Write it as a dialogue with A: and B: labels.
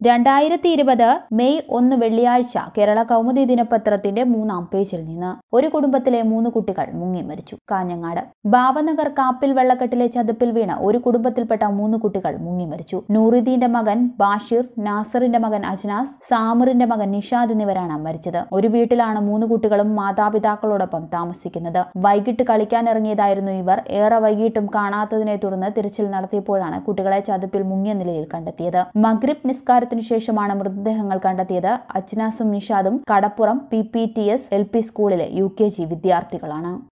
A: രണ്ടായിരത്തി ഇരുപത് മെയ് ഒന്ന് വെള്ളിയാഴ്ച കേരള കൗമുദി ദിനപത്രത്തിന്റെ മൂന്നാം പേജിൽ നിന്ന് ഒരു കുടുംബത്തിലെ മൂന്ന് കുട്ടികൾ മുങ്ങി മരിച്ചു കാഞ്ഞങ്ങാട് ബാബനഗർ കാപ്പിൽ വെള്ളക്കെട്ടിലെ ചതുപ്പിൽ വീണ് ഒരു കുടുംബത്തിൽപ്പെട്ട മൂന്ന് കുട്ടികൾ മുങ്ങി മരിച്ചു നൂറുദ്ദീന്റെ മകൻ ബാഷിർ നാസറിന്റെ മകൻ അജ്നാസ് സാമിറിന്റെ മകൻ നിഷാദ് എന്നിവരാണ് മരിച്ചത് ഒരു വീട്ടിലാണ് മൂന്ന് കുട്ടികളും മാതാപിതാക്കളോടൊപ്പം താമസിക്കുന്നത് വൈകിട്ട് കളിക്കാനിറങ്ങിയതായിരുന്നു ഇവർ ഏറെ വൈകിട്ടും കാണാത്തതിനെ തുടർന്ന് തിരച്ചിൽ നടത്തിയപ്പോഴാണ് കുട്ടികളെ ചതുപ്പിൽ മുങ്ങിയ നിലയിൽ കണ്ടെത്തിയത് മഗ്രിബ് നിസ്കാരത്തിനു ശേഷമാണ് മൃതദേഹങ്ങൾ കണ്ടെത്തിയത് അജ്നാസും നിഷാദും Kadappuram P P T S L P സ്കൂളിലെ യു കെ ജി വിദ്യാർത്ഥികളാണ്